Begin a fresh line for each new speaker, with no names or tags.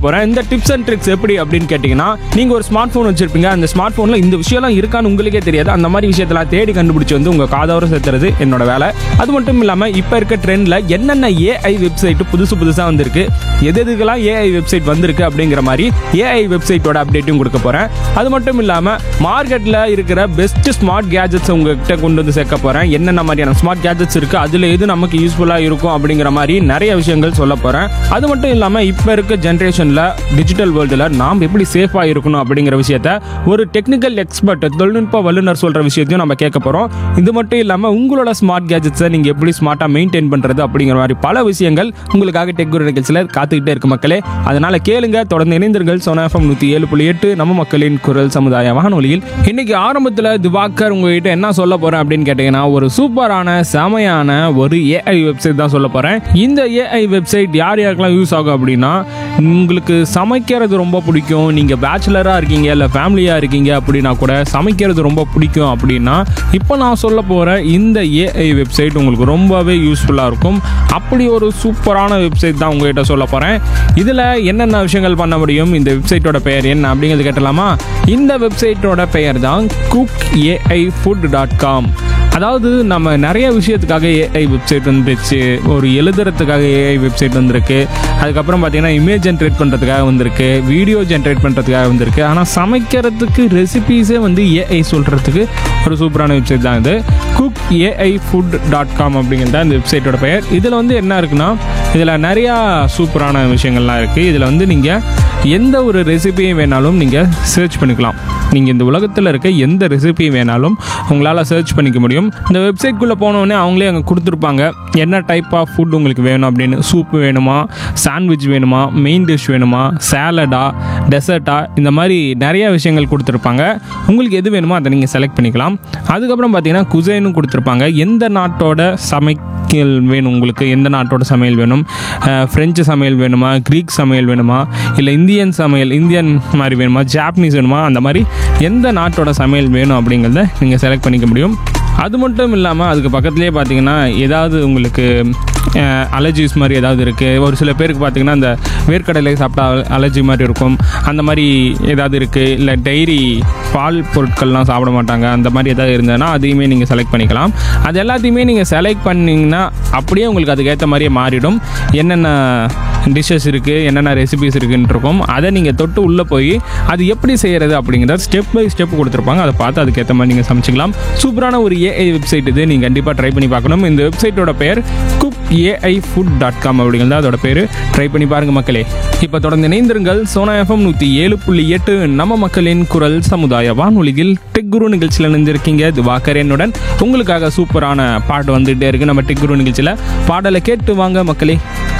போகிறேன் இந்த tips and tricks எப்படி அப்படின்னு கேட்டிங்கன்னா நீங்கள் ஒரு ஸ்மார்ட் ஃபோன் வச்சிருப்பீங்க அந்த ஸ்மார்ட் ஃபோனில் இந்த விஷயம்லாம் இருக்கான்னு உங்களுக்கே தெரியாது அந்த மாதிரி விஷயத்தெல்லாம் தேடி கண்டுபிடிச்சி வந்து உங்கள் காதோர சேர்த்துறது என்னோட வேலை அது மட்டும் இல்லாமல் இப்போ இருக்க ட்ரெண்டில் என்னென்ன ஏஐ வெப்சைட் புதுசு புதுசாக வந்திருக்கு எது எதுக்கெல்லாம் ஏஐ வெப்சைட் வந்திருக்கு அப்படிங்கிற மாதிரி ஏஐ வெப்சைட்டோட அப்டேட்டும் கொடுக்க போகிறேன் அது மட்டும் இல்லாமல் மார்க்கெட்டில் இருக்கிற பெஸ்ட் ஸ்மார்ட் கேஜெட்ஸ் உங்ககிட்ட கொண்டு வந்து சேர்க்க போகிறேன் என்னென்ன மாதிரியான ஸ்மார்ட் கேஜெட்ஸ் இருக்குது அதில் எது நமக்கு யூஸ்ஃபுல்லாக இருக்கும் அப்படிங்கிற மாதிரி நிறைய விஷயங்கள் சொல்ல போகிறேன் அது மட்டும் இல்லாமல் இப்போ இருக்க ஜென்ரேஷனில் டிஜிட்டல் வேர்ல்டில் நாம் எப்படி சேஃபாக இருக்கணும் அப்படிங்கிற விஷயத்த ஒரு டெக்னிக்கல் எக்ஸ்பர்ட் தொழில்நுட்ப வல்லுநர் சொல்கிற விஷயத்தையும் நம்ம கேட்க போகிறோம் இது மட்டும் இல்லாமல் உங்களோட ஸ்மார்ட் கேஜெட்ஸை நீங்கள் எப்படி ஸ்மார்ட்டாக மெயின்டைன் பண்ணுறது அப்படிங்கிற மாதிரி பல விஷயங்கள் உங்களுக்காக டெக் குரு நிகழ்ச்சியில் காத்துக்கிட்டே இருக்கு மக்களே அதனால் கேளுங்க தொடர்ந்து இணைந்திருங்கள் சோனா எஃப்எம் நூற்றி ஏழு புள்ளி எட்டு நம்ம மக்களின் குரல் சமுதாய வானொலியில் இன்னைக்கு ஆரம்பத்தில் திவாகர் உங்ககிட்ட என்ன சொல்ல போகிறேன் அப்படின்னு கேட்டிங்கன்னா ஒரு சூப்பரான செமையான ஒரு ஏஐ வெப்சைட் தான் சொல்ல போகிறேன் இந்த ஏஐ வெப்சைட் யார் யாருக்கெல்லாம் யூஸ் ஆகும் அப்படின்னா உங்களுக்கு சமைக்கிறது ரொம்ப பிடிக்கும் நீங்கள் பேச்சுலராக இருக்கீங்க இல்லை ஃபேமிலியாக இருக்கீங்க அப்படின்னா கூட சமைக்கிறது ரொம்ப பிடிக்கும் அப்படின்னா இப்போ நான் சொல்ல போகிற இந்த ஏஐ வெப்சைட் உங்களுக்கு ரொம்பவே யூஸ்ஃபுல்லாக இருக்கும் அப்படி ஒரு சூப்பரான வெப்சைட் தான் உங்ககிட்ட சொல்ல போகிறேன் இதில் என்னென்ன விஷயங்கள் பண்ண முடியும் இந்த வெப்சைட்டோட பெயர் என்ன அப்படிங்கிறது கேட்டலாமா இந்த வெப்சைட்டோட பெயர் தான் cook AI food dot com அதாவது நம்ம நிறைய விஷயத்துக்காக ஏஐ வெப்சைட் வந்துருச்சு ஒரு எழுதுறதுக்காக ஏஐ வெப்சைட் வந்திருக்கு அதுக்கப்புறம் பார்த்தீங்கன்னா இமேஜ் ஜென்ரேட் பண்ணுறதுக்காக வந்திருக்கு வீடியோ ஜென்ரேட் பண்ணுறதுக்காக வந்திருக்கு ஆனால் சமைக்கிறதுக்கு ரெசிபீஸே வந்து ஏஐ சொல்கிறதுக்கு ஒரு சூப்பரான வெப்சைட் தான் இது cook AI food dot com அப்படிங்கிறது தான் இந்த வெப்சைட்டோட பெயர் இதில் வந்து என்ன இருக்குன்னா இதில் நிறையா சூப்பரான விஷயங்கள்லாம் இருக்குது இதில் வந்து நீங்கள் எந்த ஒரு ரெசிபியும் வேணாலும் நீங்கள் சர்ச் பண்ணிக்கலாம் நீங்கள் இந்த உலகத்தில் இருக்க எந்த ரெசிபி வேணாலும் உங்களால் சர்ச் பண்ணிக்க முடியும் இந்த வெப்சைட்குள்ளே போனோடனே அவங்களே அங்கே கொடுத்துருப்பாங்க என்ன டைப் ஆஃப் ஃபுட் உங்களுக்கு வேணும் அப்படின்னு சூப் வேணுமா சாண்ட்விச் வேணுமா மெயின் டிஷ் வேணுமா சேலடா டெசர்ட்டா இந்த மாதிரி நிறைய விஷயங்கள் கொடுத்துருப்பாங்க உங்களுக்கு எது வேணுமோ அதை நீங்கள் செலக்ட் பண்ணிக்கலாம் அதுக்கப்புறம் பார்த்தீங்கன்னா குசைனும் கொடுத்துருப்பாங்க எந்த நாட்டோட சமைக்கல் வேணும் உங்களுக்கு எந்த நாட்டோட சமையல் வேணும் அஹ், ஃப்ரெஞ்சு சமையல் வேணுமா க்ரீக் சமையல் வேணுமா இல்லை இந்தியன் சமையல் இந்தியன் மாதிரி வேணுமா ஜாப்பனீஸ் வேணுமா அந்த மாதிரி எந்த நாட்டோட சமையல் வேணும் அப்படிங்கிறத நீங்கள் செலக்ட் பண்ணிக்க முடியும் அது மட்டும் இல்லாமல் அதுக்கு பக்கத்துலேயே பார்த்தீங்கன்னா ஏதாவது உங்களுக்கு அலர்ஜிஸ் மாதிரி ஏதாவது இருக்குது ஒரு சில பேருக்கு பார்த்தீங்கன்னா அந்த வேர்க்கடலை சாப்பிட்டா அலர்ஜி மாதிரி இருக்கும் அந்த மாதிரி ஏதாவது இருக்குது இல்லை டைரி பால் பொருட்கள்லாம் சாப்பிட மாட்டாங்க அந்த மாதிரி ஏதாவது இருந்ததுன்னா அதையுமே நீங்கள் செலக்ட் பண்ணிக்கலாம் அது எல்லாத்தையுமே நீங்கள் செலக்ட் பண்ணிங்கன்னா அப்படியே உங்களுக்கு அதுக்கேற்ற மாதிரியே மாறிடும் என்னென்ன டிஷ்ஷஸ் இருக்குது என்னென்ன ரெசிபிஸ் இருக்குன்னு இருக்கும் அதை நீங்கள் தொட்டு உள்ளே போய் அது எப்படி செய்கிறது அப்படிங்கிறத ஸ்டெப் பை ஸ்டெப் கொடுத்துருப்பாங்க அதை பார்த்து அதுக்கேற்ற மாதிரி நீங்கள் சமைச்சிக்கலாம் சூப்பரான ஒரு ஏஐ வெப்சைட் இது நீங்கள் கண்டிப்பாக ட்ரை பண்ணி பார்க்கணும் இந்த வெப்சைட்டோட பெயர் cook AI food dot com அப்படிங்கிறது அதோட பேர் ட்ரை பண்ணி பாருங்கள் மக்களே இப்போ தொடர்ந்து இணைந்திருங்கள் சோனா எஃப்எம் நூற்றி ஏழு புள்ளி எட்டு நம்ம மக்களின் குரல் சமுதாய வானொலியில் டெக் குரு நிகழ்ச்சியில் இணைஞ்சிருக்கீங்க திவாகர் என்னுடன் உங்களுக்காக சூப்பரான பாட்டு வந்துகிட்டே இருக்கு நம்ம டெக் குரு நிகழ்ச்சியில் பாடலை கேட்டு வாங்க மக்களே